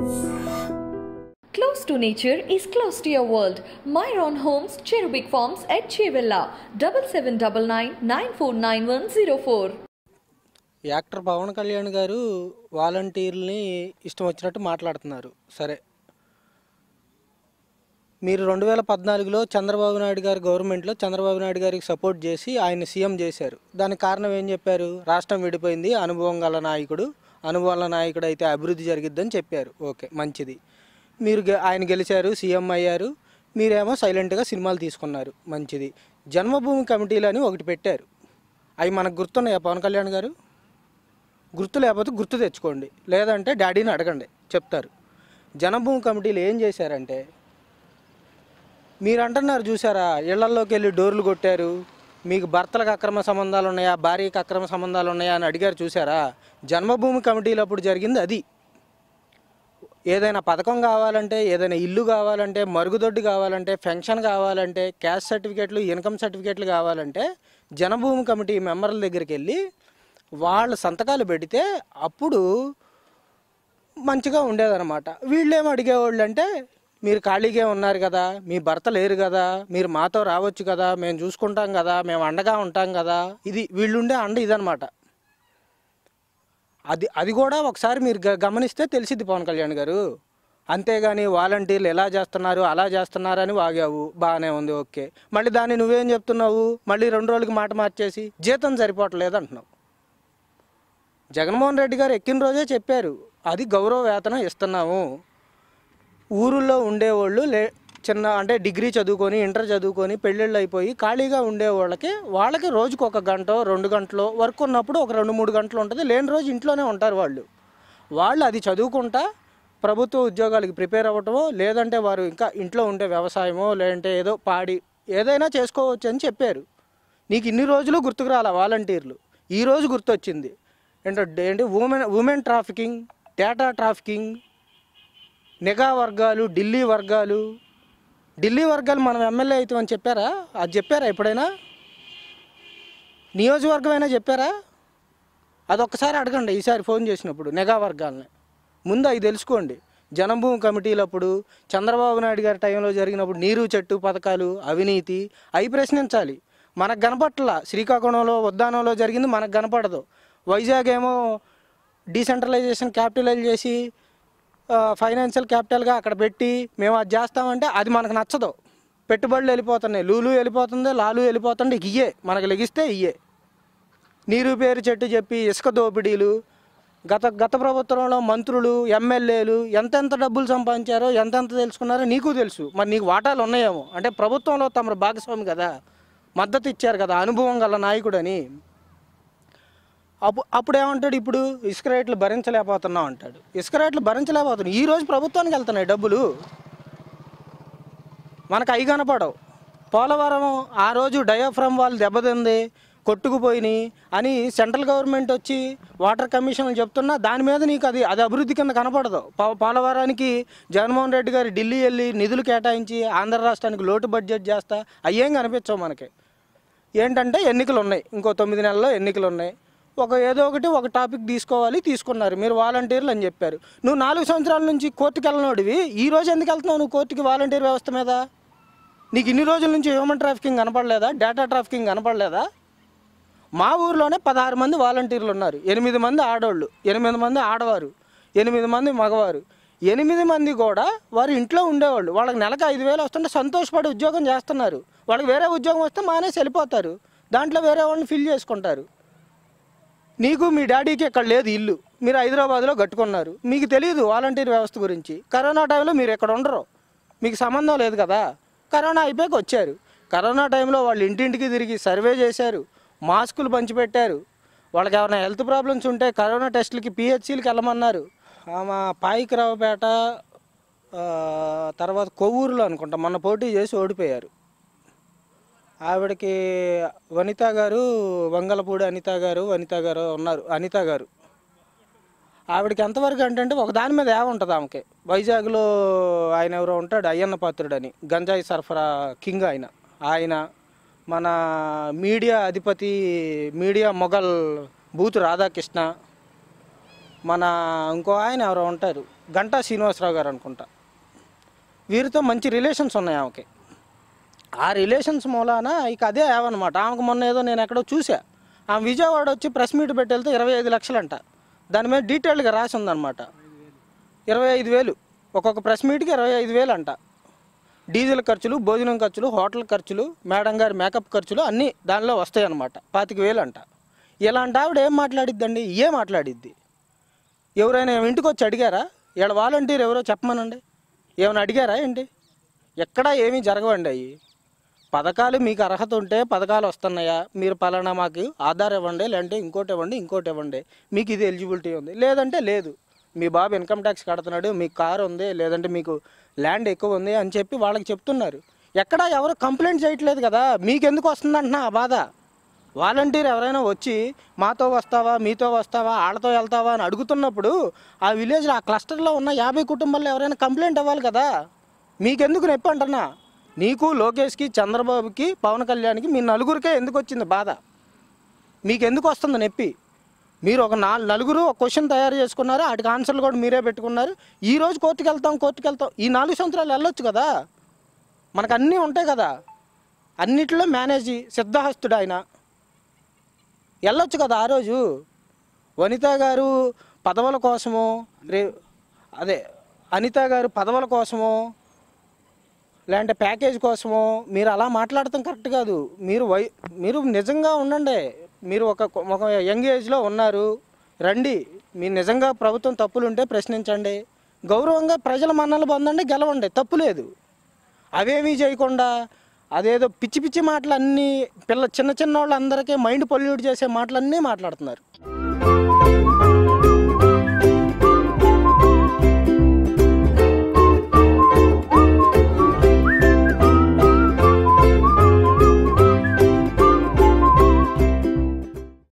Close to nature is close to your world. Myron Homes, Cherubic Farms at Chevilla, 7799 actor Pawan Kalyan garu వాలంటీర్ని ఇష్టం వచ్చినట్టు మాట్లాడుతున్నారు సరే మీరు రెండు వేల పద్నాలుగులో చంద్రబాబు నాయుడు గారి గవర్నమెంట్లో చంద్రబాబు నాయుడు గారికి సపోర్ట్ చేసి ఆయన సీఎం చేశారు దానికి కారణం ఏం చెప్పారు రాష్ట్రం విడిపోయింది అనుభవం గల నాయకుడు అనుభవం గల నాయకుడు అయితే అభివృద్ధి జరిగిద్దని చెప్పారు ఓకే మంచిది మీరు గె- ఆయన గెలిచారు సీఎం అయ్యారు మీరేమో సైలెంట్గా సినిమాలు తీసుకున్నారు మంచిది జన్మభూమి కమిటీలు అని ఒకటి పెట్టారు అవి మనకు గుర్తున్నాయా పవన్ కళ్యాణ్ గారు గుర్తు లేకపోతే గుర్తు తెచ్చుకోండి లేదంటే డాడీని అడగండి చెప్తారు జనభూమి కమిటీలు ఏం చేశారంటే మీరు అంటున్నారు చూసారా ఇళ్లల్లోకి వెళ్ళి డోర్లు కొట్టారు మీకు భర్తలకు అక్రమ సంబంధాలు ఉన్నాయా భార్యకి అక్రమ సంబంధాలు ఉన్నాయా అని అడిగారు చూసారా జన్మభూమి కమిటీలు అప్పుడు జరిగింది అది ఏదైనా పథకం కావాలంటే ఏదైనా ఇల్లు కావాలంటే మరుగుదొడ్డి కావాలంటే పెన్షన్ కావాలంటే క్యాస్ట్ సర్టిఫికేట్లు ఇన్కమ్ సర్టిఫికేట్లు కావాలంటే జనభూమి కమిటీ మెంబర్ల దగ్గరికి వెళ్ళి వాళ్ళ సంతకాలు పెడితే అప్పుడు మంచిగా ఉండేదన్నమాట వీళ్ళేం అడిగేవాళ్ళు అంటే మీరు ఖాళీగా ఉన్నారు కదా మీ భర్త లేరు కదా మీరు మాతో రావచ్చు కదా మేము చూసుకుంటాం కదా మేము అండగా ఉంటాం కదా ఇది వీళ్ళుండే అండ ఇదనమాట అది అది కూడా ఒకసారి మీరు గ- గమనిస్తే తెలిసిద్ది పవన్ కళ్యాణ్ గారు అంతేగాని వాలంటీర్లు ఎలా చేస్తున్నారు అలా చేస్తున్నారు అని వాగావు బాగానే ఉంది ఓకే మళ్ళీ దాన్ని నువ్వేం చెప్తున్నావు మళ్ళీ రెండు రోజులకి మాట మార్చేసి జీతం సరిపోవట్లేదు అంటున్నావు జగన్మోహన్ రెడ్డి గారు ఎక్కిన రోజే చెప్పారు అది గౌరవ వేతనం ఇస్తున్నాము ఊరుల్లో ఉండేవాళ్ళు లే చిన్న అంటే డిగ్రీ చదువుకొని ఇంటర్ చదువుకొని పెళ్ళిళ్ళు అయిపోయి ఖాళీగా ఉండేవాళ్ళకి వాళ్ళకి రోజుకు ఒక గంట రెండు గంటలు వర్క్ ఉన్నప్పుడు ఒక రెండు మూడు గంటలు ఉంటుంది లేని రోజు ఇంట్లోనే ఉంటారు వాళ్ళు వాళ్ళు అది చదువుకుంటా ప్రభుత్వ ఉద్యోగాలకి ప్రిపేర్ అవ్వటమో లేదంటే వారు ఇంకా ఇంట్లో ఉండే వ్యవసాయమో లేదంటే ఏదో పాడి ఏదైనా చేసుకోవచ్చు అని చెప్పారు నీకు ఇన్ని రోజులు గుర్తుకు రాలా వాలంటీర్లు ఈ రోజు గుర్తొచ్చింది ఏంటంటే ఏంటి women women trafficking data trafficking నిఘా వర్గాలు ఢిల్లీ వర్గాలు ఢిల్లీ వర్గాలు మనం ఎమ్మెల్యే అవుతామని చెప్పారా అది చెప్పారా ఎప్పుడైనా నియోజకవర్గమైనా చెప్పారా అదొక్కసారి అడగండి ఈసారి ఫోన్ చేసినప్పుడు నిఘా వర్గాలని ముందు అవి తెలుసుకోండి జనభూమి కమిటీలప్పుడు చంద్రబాబు నాయుడు గారి టైంలో జరిగినప్పుడు నీరు చెట్టు పథకాలు అవినీతి అవి ప్రశ్నించాలి మనకు కనపట్ల శ్రీకాకుళంలో ఉద్దానంలో జరిగింది మనకు కనపడదు వైజాగ్ ఏమో డీసెంట్రలైజేషన్ క్యాపిటలైజ్ చేసి ఫైనాన్షియల్ క్యాపిటల్గా అక్కడ పెట్టి మేము అది చేస్తామంటే అది మనకు నచ్చదు పెట్టుబడులు వెళ్ళిపోతున్నాయి లూలు వెళ్ళిపోతుంది లాలు వెళ్ళిపోతుంది ఇయ్యే మనకు లెగిస్తే ఇయ్యే నీరు పేరు చెట్టు చెప్పి ఇసుక దోపిడీలు గత గత ప్రభుత్వంలో మంత్రులు ఎమ్మెల్యేలు ఎంతెంత డబ్బులు సంపాదించారో ఎంతెంత తెలుసుకున్నారో నీకు తెలుసు మరి నీకు వాటాలు ఉన్నాయేమో అంటే ప్రభుత్వంలో తమ భాగస్వామి కదా మద్దతు ఇచ్చారు కదా అనుభవం గల నాయకుడని అప్పుడు అప్పుడు ఏమంటాడు ఇప్పుడు ఇసుక రేట్లు భరించలేకపోతున్నాం అంటాడు ఇసుక రేట్లు భరించలేకపోతున్నాం ఈ రోజు ప్రభుత్వానికి వెళ్తున్నాయి డబ్బులు మనకు అవి కనపడవు పోలవరం ఆ రోజు డయాఫ్రమ్ వాళ్ళు దెబ్బతింది కొట్టుకుపోయినాయి అని సెంట్రల్ గవర్నమెంట్ వచ్చి వాటర్ కమిషన్ చెప్తున్నా దాని మీద నీకు అది అది అభివృద్ధి కింద కనపడదు పో- పోలవరానికి జగన్మోహన్ రెడ్డి గారు ఢిల్లీ వెళ్ళి నిధులు కేటాయించి ఆంధ్ర రాష్ట్రానికి లోటు బడ్జెట్ చేస్తా అయ్యేం కనిపించవు మనకి ఏంటంటే ఎన్నికలు ఉన్నాయి ఇంకో తొమ్మిది నెలల్లో ఎన్నికలు ఉన్నాయి ఒక ఏదో ఒకటి ఒక టాపిక్ తీసుకోవాలి తీసుకున్నారు మీరు వాలంటీర్లు అని చెప్పారు నువ్వు నాలుగు సంవత్సరాల నుంచి కోర్టుకి వెళ్ళినోడివి ఈ రోజు ఎందుకు వెళ్తున్నావు నువ్వు కోర్టుకి వాలంటీర్ వ్యవస్థ మీద నీకు ఇన్ని రోజుల నుంచి హ్యూమన్ ట్రాఫికింగ్ కనపడలేదా డేటా ట్రాఫికింగ్ కనపడలేదా మా ఊర్లోనే పదహారు మంది వాలంటీర్లు ఉన్నారు ఎనిమిది మంది ఆడవాళ్ళు ఎనిమిది మంది ఆడవారు ఎనిమిది మంది మగవారు ఎనిమిది మంది కూడా వారు ఇంట్లో ఉండేవాళ్ళు వాళ్ళకి నెలకు ఐదు వేలు వస్తుంటే సంతోషపడి ఉద్యోగం చేస్తున్నారు వాళ్ళకి వేరే ఉద్యోగం వస్తే మానేసి వెళ్ళిపోతారు దాంట్లో వేరే వాళ్ళని ఫిల్ చేసుకుంటారు నీకు మీ డాడీకి ఇక్కడ లేదు ఇల్లు మీరు హైదరాబాద్లో కట్టుకున్నారు మీకు తెలియదు వాలంటీర్ వ్యవస్థ గురించి కరోనా టైంలో మీరు ఎక్కడ ఉండరు మీకు సంబంధం లేదు కదా కరోనా అయిపోయాక వచ్చారు కరోనా టైంలో వాళ్ళు ఇంటింటికి తిరిగి సర్వే చేశారు మాస్కులు పంచిపెట్టారు వాళ్ళకి ఏమైనా హెల్త్ ప్రాబ్లమ్స్ ఉంటే కరోనా టెస్టులకి పిహెచ్సిలకి వెళ్ళమన్నారు ఆమె పాయికరావుపేట ఆ, తర్వాత కొవ్వూరులో అనుకుంటా మొన్న పోటీ చేసి ఓడిపోయారు ఆవిడకి వనిత గారు వంగలపూడి అనిత గారు వనిత గారు ఉన్నారు అనిత గారు ఆవిడకి ఎంతవరకు అంటే ఒక దాని మీద ఏముంటుంది ఆమెకి వైజాగ్లో ఆయన ఎవరో ఉంటాడు అయ్యన్న పాత్రుడు అని గంజాయి సరఫరా కింగ్ ఆయన ఆయన మన మీడియా అధిపతి మీడియా మొఘల్ బూతు రాధాకృష్ణ మన ఇంకో ఆయన ఎవరో ఉంటారు గంటా శ్రీనివాసరావు గారు అనుకుంటా వీరితో మంచి రిలేషన్స్ ఉన్నాయి ఆమెకి ఆ రిలేషన్స్ మూలాన ఇక అదే ఏమన్నమాట ఆమెకు మొన్న ఏదో నేను ఎక్కడో చూసా ఆమె విజయవాడ వచ్చి ప్రెస్ మీట్ పెట్టి వెళ్తే ఇరవై ఐదు లక్షలంట దాని మీద డీటెయిల్గా రాసి ఉందన్నమాట ఇరవై ఐదు వేలు ఒక్కొక్క ప్రెస్ మీట్కి ఇరవై ఐదు వేలు అంట డీజిల్ ఖర్చులు భోజనం ఖర్చులు హోటల్ ఖర్చులు మేడం గారి మేకప్ ఖర్చులు అన్నీ దానిలో వస్తాయి అన్నమాట పాతిక వేలు అంట ఇలాంటి ఆవిడ ఏం మాట్లాడిద్దండి ఏ మాట్లాడిద్ది ఎవరైనా ఏమి ఇంటికి వచ్చి అడిగారా ఇక్కడ వాలంటీర్ ఎవరో చెప్పమనండి ఏమైనా అడిగారా ఏంటి ఎక్కడా ఏమీ జరగవండి అవి పథకాలు మీకు అర్హత ఉంటే పథకాలు వస్తున్నాయా మీరు పలానా మాకు ఆధార్ ఇవ్వండి లేదంటే ఇంకోటి ఇవ్వండి ఇంకోటి ఇవ్వండి మీకు ఇది ఎలిజిబిలిటీ ఉంది లేదంటే లేదు మీ బాబు ఇన్కమ్ ట్యాక్స్ కడుతున్నాడు మీకు కారు ఉంది లేదంటే మీకు ల్యాండ్ ఎక్కువ ఉంది అని చెప్పి వాళ్ళకి చెప్తున్నారు ఎక్కడా ఎవరు కంప్లైంట్ చేయట్లేదు కదా మీకు ఎందుకు వస్తుందంటున్నా ఆ బాధ వాలంటీర్ ఎవరైనా వచ్చి మాతో వస్తావా మీతో వస్తావా వాళ్ళతో వెళ్తావా అని అడుగుతున్నప్పుడు ఆ విలేజ్లో ఆ క్లస్టర్లో ఉన్న యాభై కుటుంబాల్లో ఎవరైనా కంప్లైంట్ ఇవ్వాలి కదా మీకెందుకు నొప్పి అంటున్నా నీకు లోకేష్కి చంద్రబాబుకి పవన్ కళ్యాణ్కి మీ నలుగురికే ఎందుకు వచ్చింది బాధ మీకు ఎందుకు వస్తుంది నొప్పి మీరు ఒక నాలుగు నలుగురు ఒక క్వశ్చన్ తయారు చేసుకున్నారు వాటికి ఆన్సర్లు కూడా మీరే పెట్టుకున్నారు ఈ రోజు కోర్టుకు వెళ్తాం కోర్టుకు వెళ్తాం ఈ నాలుగు సంవత్సరాలు వెళ్ళొచ్చు కదా మనకు అన్నీ ఉంటాయి కదా అన్నిటిలో మేనేజ్ సిద్ధహస్తుడు ఆయన వెళ్ళొచ్చు కదా ఆ రోజు వనిత గారు పదవుల కోసము రే అదే అనిత గారు పదవుల కోసము లేదంటే ప్యాకేజ్ కోసము మీరు అలా మాట్లాడటం కరెక్ట్ కాదు మీరు వై మీరు నిజంగా ఉండండి మీరు ఒక ఒక యంగ్ ఏజ్లో ఉన్నారు రండి మీరు నిజంగా ప్రభుత్వం తప్పులు ఉంటే ప్రశ్నించండి గౌరవంగా ప్రజల మన్నలు పొందండి గెలవండి తప్పు లేదు అవేమీ చేయకుండా అదేదో పిచ్చి పిచ్చి మాటలు అన్నీ పిల్ల చిన్న చిన్న వాళ్ళందరికీ మైండ్ పొల్యూట్ చేసే మాటలన్నీ మాట్లాడుతున్నారు